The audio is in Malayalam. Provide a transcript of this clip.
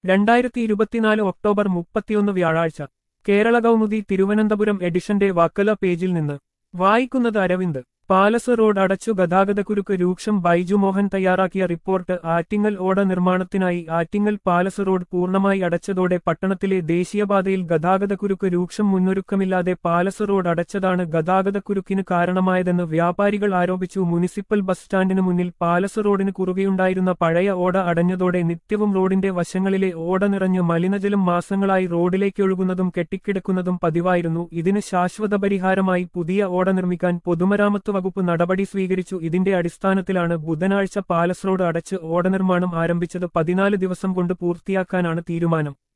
രണ്ടായിരത്തി ഇരുപത്തിനാല് ഒക്ടോബർ മുപ്പത്തിയൊന്ന് വ്യാഴാഴ്ച കേരള കൗമുദി തിരുവനന്തപുരം എഡിഷന്റെ വാക്കല പേജിൽ നിന്ന് വായിക്കുന്നത് അരവിന്ദ് പാലസ് റോഡ് അടച്ചു ഗതാഗതക്കുരുക്ക് രൂക്ഷം ബൈജു മോഹൻ തയ്യാറാക്കിയ റിപ്പോർട്ട് ആറ്റിങ്ങൽ ഓട നിർമ്മാണത്തിനായി ആറ്റിങ്ങൽ പാലസ് റോഡ് പൂർണ്ണമായി അടച്ചതോടെ പട്ടണത്തിലെ ദേശീയപാതയിൽ ഗതാഗതക്കുരുക്ക് രൂക്ഷം മുന്നൊരുക്കമില്ലാതെ പാലസ് റോഡ് അടച്ചതാണ് ഗതാഗതക്കുരുക്കിന് കാരണമായതെന്ന് വ്യാപാരികൾ ആരോപിച്ചു മുനിസിപ്പൽ ബസ് സ്റ്റാൻഡിന് മുന്നിൽ പാലസ് റോഡിന് കുറുകെയുണ്ടായിരുന്ന പഴയ ഓട അടഞ്ഞതോടെ നിത്യവും റോഡിന്റെ വശങ്ങളിലെ ഓട നിറഞ്ഞ് മലിനജലം മാസങ്ങളായി റോഡിലേക്ക് ഒഴുകുന്നതും കെട്ടിക്കിടക്കുന്നതും പതിവായിരുന്നു ഇതിന് ശാശ്വത പരിഹാരമായി പുതിയ ഓട നിർമ്മിക്കാൻ പൊതുമരാമത്ത് വകുപ്പ് നടപടി സ്വീകരിച്ചു ഇതിന്റെ അടിസ്ഥാനത്തിലാണ് ബുധനാഴ്ച പാലസ് റോഡ് അടച്ച് ഓട നിർമ്മാണം ആരംഭിച്ചത് പതിനാല് ദിവസം കൊണ്ട് പൂർത്തിയാക്കാനാണ് തീരുമാനം